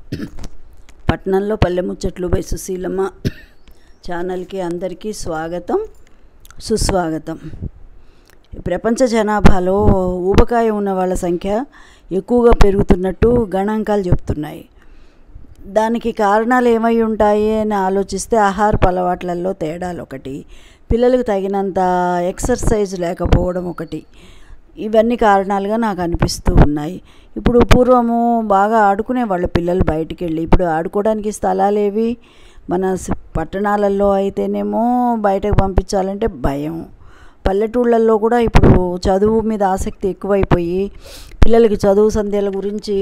పట్నంలో పల్లె ముచ్చట్లు బై సుశీలమ్మ ఛానల్కి అందరికీ స్వాగతం సుస్వాగతం ప్రపంచ జనాభాలో ఊబకాయ ఉన్న వాళ్ళ సంఖ్య ఎక్కువగా పెరుగుతున్నట్టు గణాంకాలు చెప్తున్నాయి దానికి కారణాలు ఏమై ఉంటాయి అని ఆలోచిస్తే ఆహారపు అలవాట్లలో తేడాలు ఒకటి పిల్లలకు తగినంత ఎక్సర్సైజ్ లేకపోవడం ఒకటి ఇవన్నీ కారణాలుగా నాకు అనిపిస్తూ ఉన్నాయి ఇప్పుడు పూర్వము బాగా ఆడుకునే వాళ్ళ పిల్లలు బయటికి వెళ్ళి ఇప్పుడు ఆడుకోవడానికి స్థలాలేవి మన స్- పట్టణాలలో అయితేనేమో బయటకు పంపించాలంటే భయం పల్లెటూళ్ళల్లో కూడా ఇప్పుడు చదువు మీద ఆసక్తి ఎక్కువైపోయి పిల్లలకి చదువు సంధ్యల గురించి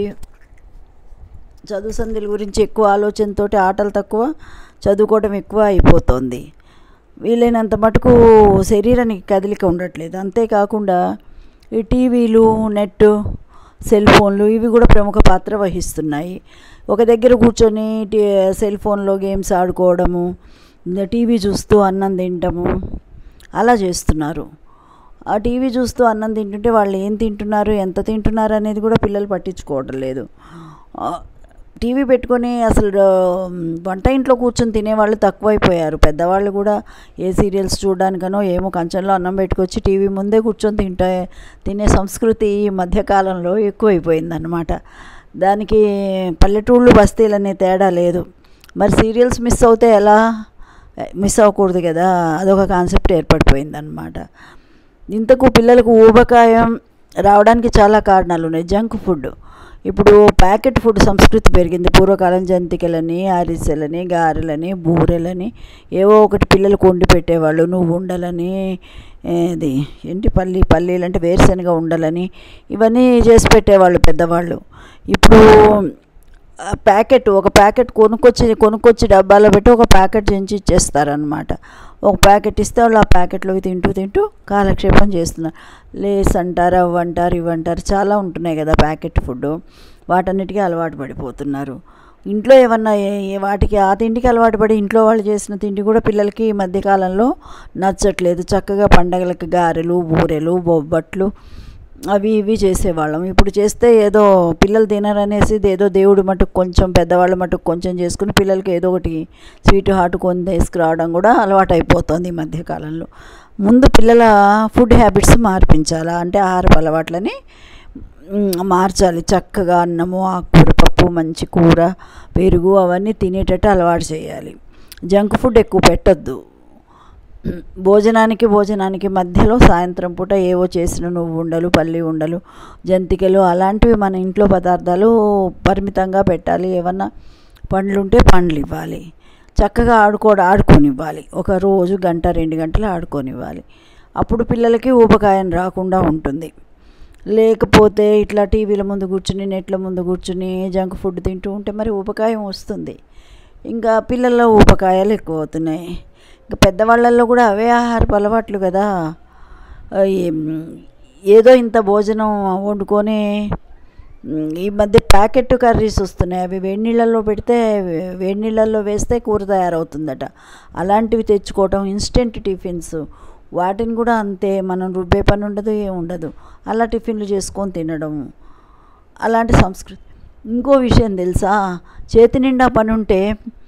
చదువు సంధ్యల గురించి ఎక్కువ ఆలోచనతోటి ఆటలు తక్కువ చదువుకోవడం ఎక్కువ అయిపోతుంది వీలైనంత మటుకు శరీరానికి కదలిక ఉండట్లేదు అంతేకాకుండా ఈ టీవీలు నెట్ సెల్ ఫోన్లు ఇవి కూడా ప్రముఖ పాత్ర వహిస్తున్నాయి ఒక దగ్గర కూర్చొని టీ సెల్ ఫోన్లో గేమ్స్ ఆడుకోవడము ఇంకా టీవీ చూస్తూ అన్నం తినటము అలా చేస్తున్నారు ఆ టీవీ చూస్తూ అన్నం తింటుంటే వాళ్ళు ఏం తింటున్నారు ఎంత తింటున్నారు అనేది కూడా పిల్లలు పట్టించుకోవడం లేదు ఆ, టీవీ పెట్టుకొని అసలు ఆ, వంట ఇంట్లో కూర్చొని తినేవాళ్ళు తక్కువైపోయారు పెద్దవాళ్ళు కూడా ఏ సీరియల్స్ చూడడానికనో ఏమో కంచంలో అన్నం పెట్టుకొచ్చి టీవీ ముందే కూర్చొని తింటే తినే సంస్కృతి ఈ మధ్యకాలంలో ఎక్కువైపోయిందన్నమాట దానికి పల్లెటూళ్ళు బస్తీలనే తేడా లేదు మరి సీరియల్స్ మిస్ అవుతే ఎలా మిస్ అవ్వకూడదు కదా అదొక కాన్సెప్ట్ ఏర్పడిపోయిందన్నమాట ఇంతకు పిల్లలకు ఊబకాయం రావడానికి చాలా కారణాలు ఉన్నాయి జంక్ ఫుడ్ ఇప్పుడు ప్యాకెట్ ఫుడ్ సంస్కృతి పెరిగింది పూర్వకాలం జంతికలని అరిసెలని గారెలని బూరెలని ఏవో ఒకటి పిల్లలకు వండి పెట్టేవాళ్ళు నువ్వు ఉండలని ఇది ఏంటి పల్లి పల్లీలు అంటే వేరుశనగ ఉండలని ఇవన్నీ చేసి పెట్టేవాళ్ళు పెద్దవాళ్ళు ఇప్పుడు ఆ ప్యాకెట్ ఒక ప్యాకెట్ కొనుక్కొచ్చి కొనుక్కొచ్చి డబ్బాలో పెట్టి ఒక ప్యాకెట్ చేయించి ఇచ్చేస్తారనమాట ఒక ప్యాకెట్ ఇస్తే వాళ్ళు ఆ ప్యాకెట్లోకి తింటూ తింటూ కాలక్షేపం చేస్తున్నారు లేస్ అంటారు అవి అంటారు ఇవి అంటారు చాలా ఉంటున్నాయి కదా ప్యాకెట్ ఫుడ్ వాటన్నిటికీ అలవాటు పడిపోతున్నారు ఇంట్లో ఏమన్నా ఏ- ఏ వాటికి ఆ తిండికి అలవాటు పడి ఇంట్లో వాళ్ళు చేసిన తిండి కూడా పిల్లలకి ఈ మధ్యకాలంలో నచ్చట్లేదు చక్కగా పండగలకి గారెలు బూరెలు బొబ్బట్లు అవి ఇవి చేసేవాళ్ళం ఇప్పుడు చేస్తే ఏదో పిల్లలు తినరనేసి ఏదో దేవుడు మటుకు కొంచెం పెద్దవాళ్ళ మటుకు కొంచెం చేసుకుని పిల్లలకి ఏదో ఒకటి స్వీట్ హాట్ కొని తీసుకురావడం కూడా అలవాటు అయిపోతుంది ఈ మధ్యకాలంలో ముందు పిల్లల ఫుడ్ హ్యాబిట్స్ మార్పించాలా అంటే ఆహారపు అలవాట్లని మ్, మార్చాలి చక్కగా అన్నము ఆకుకూర పప్పు మంచి కూర పెరుగు అవన్నీ తినేటట్టు అలవాటు చేయాలి జంక్ ఫుడ్ ఎక్కువ పెట్టొద్దు భోజనానికి భోజనానికి మధ్యలో సాయంత్రం పూట ఏవో చేసిన నువ్వు ఉండలు పల్లి ఉండలు జంతికలు అలాంటివి మన ఇంట్లో పదార్థాలు పరిమితంగా పెట్టాలి ఏమన్నా పండ్లు ఉంటే పండ్లు ఇవ్వాలి చక్కగా ఆడుకోవడం ఆడుకొనివ్వాలి ఒక రోజు గంట రెండు గంటలు ఆడుకొనివ్వాలి అప్పుడు పిల్లలకి ఊబకాయం రాకుండా ఉంటుంది లేకపోతే ఇట్లా టీవీల ముందు కూర్చుని నెట్ల ముందు కూర్చుని జంక్ ఫుడ్ తింటూ ఉంటే మరి ఊబకాయం వస్తుంది ఇంకా పిల్లల్లో ఊబకాయాలు ఎక్కువ అవుతున్నాయి ఇంకా పెద్దవాళ్ళల్లో కూడా అవే ఆహారపు అలవాట్లు కదా ఆ, ఏం- ఏదో ఇంత భోజనం వండుకొని మ్, ఈ మధ్య ప్యాకెట్ కర్రీస్ వస్తున్నాయి అవి వేడి నీళ్ళల్లో పెడితే వే- వేడి నీళ్ళల్లో వేస్తే కూర తయారవుతుందట అలాంటివి తెచ్చుకోవటం ఇన్స్టెంట్ టిఫిన్స్ వాటిని కూడా అంతే మనం రుబ్బే పని ఉండదు ఏం ఉండదు అలా టిఫిన్లు చేసుకొని తినడం అలాంటి సంస్కృతి ఇంకో విషయం తెలుసా చేతి నిండా పని ఉంటే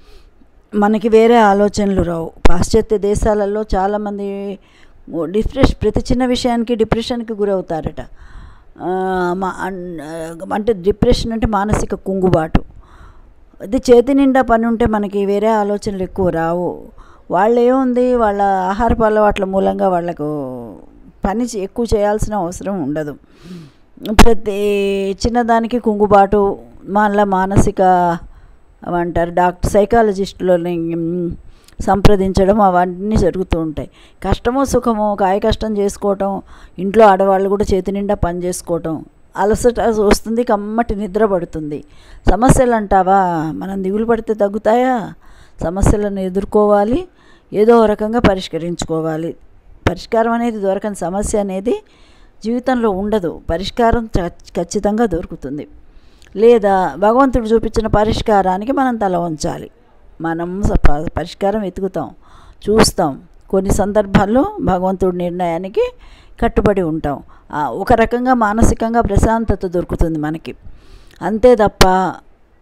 మనకి వేరే ఆలోచనలు రావు పాశ్చాత్య దేశాలలో చాలామంది డిప్రెషన్ ప్రతి చిన్న విషయానికి డిప్రెషన్కి గురవుతారట ఆ, మా- అన్- అంటే డిప్రెషన్ అంటే మానసిక కుంగుబాటు అది చేతి నిండా పని ఉంటే మనకి వేరే ఆలోచనలు ఎక్కువ రావు వాళ్ళు ఏముంది వాళ్ళ ఆహారపు అలవాట్ల మూలంగా వాళ్ళకు పని చే- ఎక్కువ చేయాల్సిన అవసరం ఉండదు ప్రతి చిన్నదానికి కుంగుబాటు మళ్ళా మానసిక ఏమంటారు డాక్టర్ సైకాలజిస్టులని మ్, సంప్రదించడం అవన్నీ జరుగుతూ ఉంటాయి కష్టమో సుఖమో కాయ కష్టం చేసుకోవటం ఇంట్లో ఆడవాళ్ళు కూడా చేతి నిండా పని చేసుకోవటం అలసట వస్తుంది కమ్మటి నిద్ర పడుతుంది సమస్యలు అంటావా మనం దిగులు పడితే తగ్గుతాయా సమస్యలను ఎదుర్కోవాలి ఏదో ఒక రకంగా పరిష్కరించుకోవాలి పరిష్కారం అనేది దొరకని సమస్య అనేది జీవితంలో ఉండదు పరిష్కారం చ- ఖచ్చితంగా దొరుకుతుంది లేదా భగవంతుడు చూపించిన పరిష్కారానికి మనం తల వంచాలి మనం స- ప- పరిష్కారం వెతుకుతాం చూస్తాం కొన్ని సందర్భాల్లో భగవంతుడి నిర్ణయానికి కట్టుబడి ఉంటాం ఆ, ఒక రకంగా మానసికంగా ప్రశాంతత దొరుకుతుంది మనకి అంతే తప్ప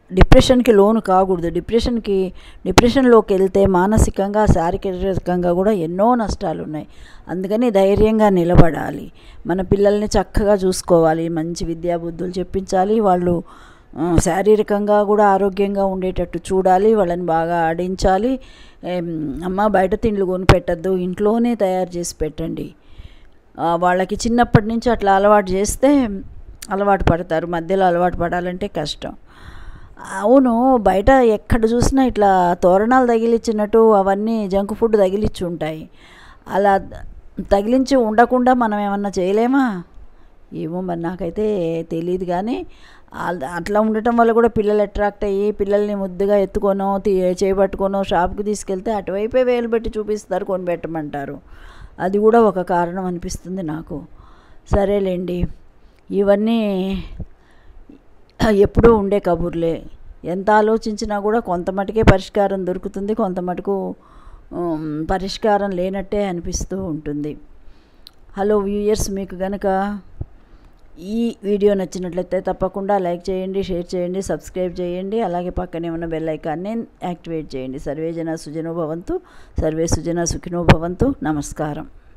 డిప్రెషన్కి లోను కాకూడదు డిప్రెషన్కి డిప్రెషన్లోకి వెళ్తే మానసికంగా శారీరకంగా కూడా ఎన్నో నష్టాలు ఉన్నాయి అందుకని ధైర్యంగా నిలబడాలి మన పిల్లల్ని చక్కగా చూసుకోవాలి మంచి విద్యాబుద్ధులు చెప్పించాలి వాళ్ళు ఆ, శారీరకంగా కూడా ఆరోగ్యంగా ఉండేటట్టు చూడాలి వాళ్ళని బాగా ఆడించాలి ఏం, అమ్మ బయట తిండ్లు కొని పెట్టద్దు ఇంట్లోనే తయారు చేసి పెట్టండి ఆ, వాళ్ళకి చిన్నప్పటి నుంచి అట్లా అలవాటు చేస్తే అలవాటు పడతారు మధ్యలో అలవాటు పడాలంటే కష్టం అవును బయట ఎక్కడ చూసినా ఇట్లా తోరణాలు తగిలిచ్చినట్టు అవన్నీ జంక్ ఫుడ్ తగిలిచ్చి ఉంటాయి అలా తగిలించి ఉండకుండా మనం ఏమన్నా చేయలేమా ఏమో మరి నాకైతే తెలియదు కానీ అల్- అట్లా ఉండటం వల్ల కూడా పిల్లలు అట్రాక్ట్ అయ్యి పిల్లల్ని ముద్దుగా ఎత్తుకోనో తీ- చేపట్టుకోనో షాప్కి తీసుకెళ్తే అటువైపే వేలు పెట్టి చూపిస్తారు కొనిపెట్టమంటారు అది కూడా ఒక కారణం అనిపిస్తుంది నాకు సరేలేండి ఇవన్నీ ఎప్పుడూ ఉండే కబుర్లే ఎంత ఆలోచించినా కూడా కొంత మటుకే పరిష్కారం దొరుకుతుంది కొంత మటుకు ఉమ్, పరిష్కారం లేనట్టే అనిపిస్తూ ఉంటుంది హలో వ్యూయర్స్ మీకు గనక ఈ వీడియో నచ్చినట్లయితే తప్పకుండా లైక్ చేయండి షేర్ చేయండి సబ్స్క్రైబ్ చేయండి అలాగే పక్కనే ఉన్న బెల్ ఐకాన్ని యాక్టివేట్ చేయండి సర్వే జన సుజనో భవంతు సర్వే సుజన సుఖినో భవంతు నమస్కారం